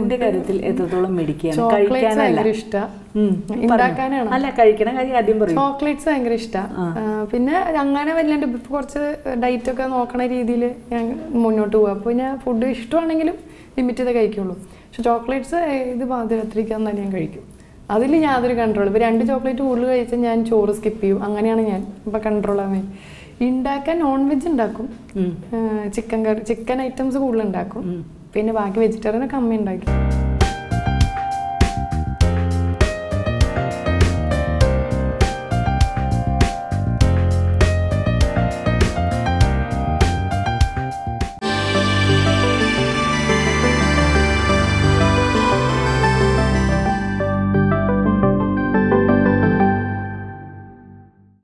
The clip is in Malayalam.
ഫുഡിന്റെ കാര്യത്തിൽ എത്രത്തോളം മേടിക്കുകയാണ് ചോക്ലേറ്റ്സ് കഴിക്കാനല്ല ഭയങ്കര ഇഷ്ടമാണ് ഉം, ഉണ്ടാക്കാനാണോ? അല്ല കഴിക്കണ കാര്യം ആദ്യം പറയും ചോക്ലേറ്റ്സ് ഭയങ്കര ഇഷ്ടമാണ് പിന്നെ അങ്ങനെ വല്ലാണ്ട് ഇപ്പൊ കുറച്ച് ഡയറ്റ് ഒക്കെ നോക്കണ രീതിയിൽ ഞാൻ മുന്നോട്ട് പോകും അപ്പോൾ ഞാൻ ഫുഡ് ഇഷ്ടമാണെങ്കിലും ലിമിറ്റ് ചെയ്തേ കഴിക്കുള്ളൂ പക്ഷെ ചോക്ലേറ്റ്സ് ഇത് പാതിരാത്രിക്കാൻ തന്നെ ഞാൻ കഴിക്കും അതിൽ യാതൊരു കൺട്രോൾ ഇപ്പോൾ രണ്ട് ചോക്ലേറ്റ് കൂടുതൽ കഴിച്ചാൽ ഞാൻ ചോറ് സ്കിപ്പ് ചെയ്യും അങ്ങനെയാണ് ഞാൻ ഇപ്പം കൺട്രോൾ ആവാൻ ഉണ്ടാക്കാൻ നോൺ വെജ് ഉണ്ടാക്കും ചിക്കൻ കറി ചിക്കൻ ഐറ്റംസ് കൂടുതൽ ഉണ്ടാക്കും പിന്നെ ബാക്കി വെജിറ്റേറിയൻ ഒക്കെ അമ്മ ഉണ്ടാക്കി